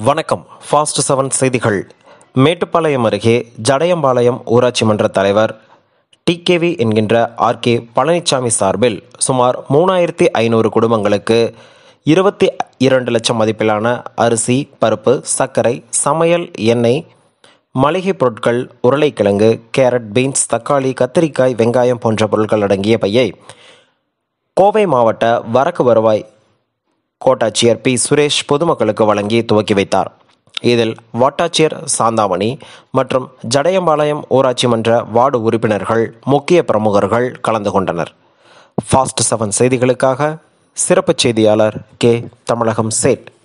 வணக்கம் fast seven செய்திகள் மேட்டுப்பாளையம் அருகே ஜடையம்பாளையம் ஊராட்சி மன்ற தலைவர் டிகேவி என்கின்ற ஆர்கே பழனிசாமி சார்பில் சுமார் மூணாயிரத்தி ஐநூறு குடும்பங்களுக்கு இருபத்தி இரண்டு லட்சம் மதிப்பிலான அரிசி பருப்பு சர்க்கரை சமையல் எண்ணெய் மளிகை பொருட்கள் உருளைக்கிழங்கு கேரட் பீன்ஸ் தக்காளி கத்திரிக்காய் வெங்காயம் போன்ற பொருட்கள் அடங்கிய பையை கோவை மாவட்ட வரக்கு வருவாய் கோட்டாட்சியர் பி சுரேஷ் பொதுமக்களுக்கு வழங்கி துவக்கி வைத்தார் இதில் வட்டாட்சியர் சாந்தாமணி மற்றும் ஜடையம்பாளையம் ஊராட்சி மன்ற வார்டு உறுப்பினர்கள் முக்கிய பிரமுகர்கள் கலந்து கொண்டனர் ஃபாஸ்ட் செவன் செய்திகளுக்காக சிறப்பு செய்தியாளர் கே தமிழகம் சேட்